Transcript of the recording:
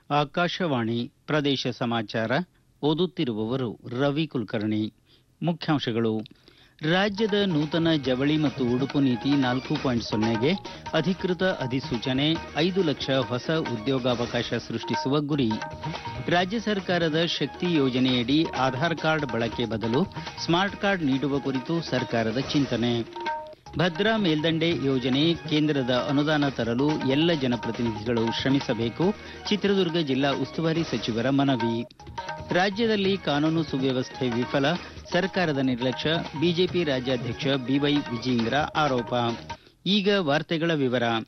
ಆಕಾಶವಾಣಿ ಪ್ರದೇಶ ಸಮಾಚಾರ ಓದುತ್ತಿರುವವರು ರವಿ ಕುಲಕರ್ಣಿ ಮುಖ್ಯಾಂಶಗಳು ರಾಜ್ಯದ ನೂತನ ಜವಳಿ ಮತ್ತು ಉಡುಪು ನೀತಿ ನಾಲ್ಕು ಪಾಯಿಂಟ್ ಸೊನ್ನೆಗೆ ಅಧಿಕೃತ ಅಧಿಸೂಚನೆ ಐದು ಲಕ್ಷ ಹೊಸ ಉದ್ಯೋಗಾವಕಾಶ ಸೃಷ್ಟಿಸುವ ಗುರಿ ರಾಜ್ಯ ಸರ್ಕಾರದ ಶಕ್ತಿ ಯೋಜನೆಯಡಿ ಆಧಾರ್ ಕಾರ್ಡ್ ಬಳಕೆ ಬದಲು ಸ್ಮಾರ್ಟ್ ಕಾರ್ಡ್ ನೀಡುವ ಕುರಿತು ಸರ್ಕಾರದ ಚಿಂತನೆ ಭದ್ರಾ ಮೇಲ್ದಂಡೆ ಯೋಜನೆ ಕೇಂದ್ರದ ಅನುದಾನ ತರಲು ಎಲ್ಲ ಜನಪ್ರತಿನಿಧಿಗಳು ಶ್ರಮಿಸಬೇಕು ಚಿತ್ರದುರ್ಗ ಜಿಲ್ಲಾ ಉಸ್ತುವಾರಿ ಸಚಿವರ ಮನವಿ ರಾಜ್ಯದಲ್ಲಿ ಕಾನೂನು ಸುವ್ಯವಸ್ಥೆ ವಿಫಲ ಸರ್ಕಾರದ ನಿರ್ಲಕ್ಷ್ಯ ಬಿಜೆಪಿ ರಾಜ್ಯಾಧ್ಯಕ್ಷ ಬಿವೈ ವಿಜೇಂದ್ರ ಆರೋಪ ಈಗ ವಾರ್ತೆಗಳ ವಿವರ